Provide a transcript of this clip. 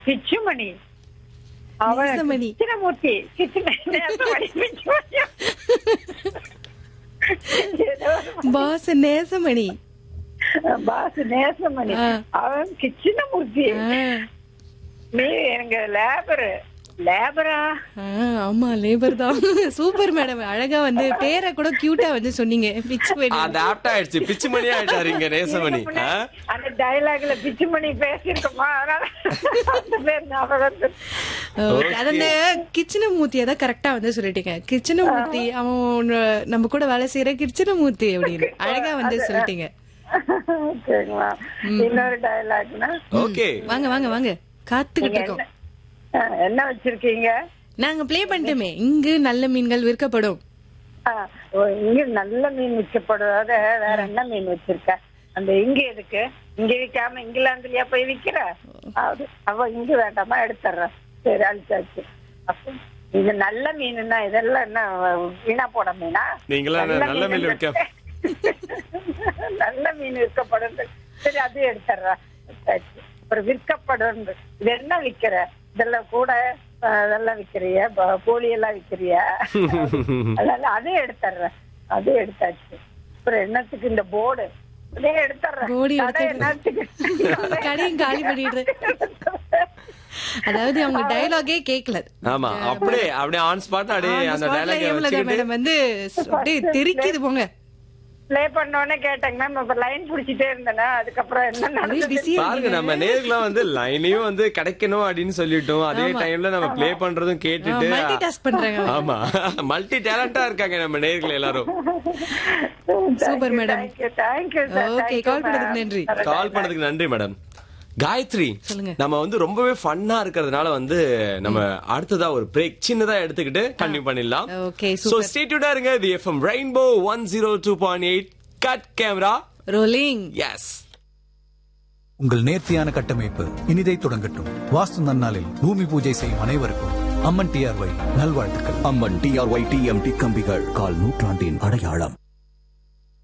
பிச்சுமணி அவன் நேசமணி. கிருஷ்ணமூர்த்தி கிருஷ்ண நேசமணி பிச்சுமணி ஏதோ ஒரு பாஸ் நேசமணி பாஸ் நேசமணி ஆ. அவன் கிருஷ்ணமூர்த்தி ஆ, நீ எங்க லேபரு லேபரா ஆ, ஆமா லேபர் தான் சூப்பர் மேடம் அழகா வந்து பேரை கூட கியூட்டா வந்து சொன்னீங்க பிச்சு பண்ணி அது ஆப்ட் ஆயிடுச்சு பிச்சு மணி ஆயிட்டாரு இங்க நேசமணி ஆ? அந்த டயலாக்ல பிச்சுமணி பேசியிருக்கோமா அதனால அந்த பேர் ஞாபகம் வந்து. Okay, அது அந்த கிச்சனமூர்த்தியை தான் கரெக்டா வந்து சொல்லிட்டீங்க கிச்சனமூர்த்தி அவன் உன்ன- நம்ம கூட வேலை செய்யற கிச்சனமூர்த்தி அப்படின்னு அழகா வந்து சொல்லிட்டீங்க சரிங்களா இன்னொரு டயலாக்னா ஓகே வாங்க வாங்க வாங்க காத்துக்கிட்டு நீங்க இருக்கோம் என்ன ஆ, என்ன வச்சிருக்கீங்க நாங்க ப்ளே பண்ணிட்டோமே இங்கு நல்ல மீன்கள் விற்கப்படும் ஆ, ஓ, இங்க நல்ல மீன் விற்கப்படுறத வேற என்ன மீன் வச்சிருக்க அந்த இங்க எதுக்கு இங்க விக்காம இங்கிலாந்துலயா போய் விக்கிற அது அவ இங்க வேண்டாமா எடுத்துறேன் சரி அழிச்சாச்சு அப்ப இது நல்ல மீனுன்னா இதெல்லாம் என்ன வீணா போட மீனா நீங்களா என்ன நல்ல மீன் விற்க நல்ல மீன் விற்கப்படும் சரி அது எடுத்துறேன் எடுத்தாச்சு. அப்புறம் விற்கப்படும் இது என்ன விக்கிற இதெல்லாம் கூட அஹ், இதெல்லாம் விக்கிறிய ப- கோழி எல்லாம் விக்கிறிய அதனால அதே எடுத்துறேன் அதே எடுத்தாச்சு அப்புறம் என்னத்துக்கு இந்த போர்டு இதே எடுத்துறேன் போர்டு கடை எடுத்துடுறேன். என்னத்துக்கு கடையும் காலி பண்ணிடுறேன் அதாவது அவங்க டயலாகே கேட்கல ஆமா அப்படியே அப்படியே ஆன் ஸ்பாட் அப்படியே அந்த டைலாக் வச்சுக்கிட்டு மேடம் வந்து அப்படியே தெரிக்குது போங்க ப்ளே பண்ணோடனே கேட்டேங்க மேம் இப்ப லைன் புடிச்சிட்டே இருந்தேனா அதுக்கப்புறம் என்ன அப்படியே நடந்தது பிஸியா பாருங்க நம்ம நேருக்குலாம் வந்து லைனையும் வந்து கிடைக்கணும் அப்படின்னு சொல்லிட்டோம் அதே டைம்ல நம்ம ப்ளே பண்றதும் கேட்டுட்டு மல்டி டாஸ்க் பண்றாங்க ஆமா மல்டி டேலண்டா இருக்காங்க நம்ம நேர்கள் எல்லாரும் super madam thank you thank you sir okay call பண்ணதுக்கு நன்றி கால் பண்ணதுக்கு நன்றி மேடம் காயத்ரி சொல்லுங்க. நம்ம வந்து ரொம்பவே ஃபன்னா இருக்கிறதுனால வந்து நம்ம அடுத்ததா ஒரு பிரேக் சின்னதா எடுத்துக்கிட்டு கண்டினியூ பண்ணிடலாம் ஓகே சோ ஸ்டேட்யூடா இருங்க the FM rainbow one zero two point eight cut camera rolling yes உங்கள் நேர்த்தியான கட்டமைப்பு இனிதை தொடங்கட்டும் வாஸ்து நன்னாளில் பூமி பூஜை செய்யும் அனைவருக்கும் அம்மன் டிஆர்ஒய் நல்வாழ்த்துக்கள் அம்மன் டிஆர்ஒய் டிஎம்டி கம்பிகள் கால் நூற்றாண்டின் அடையாளம்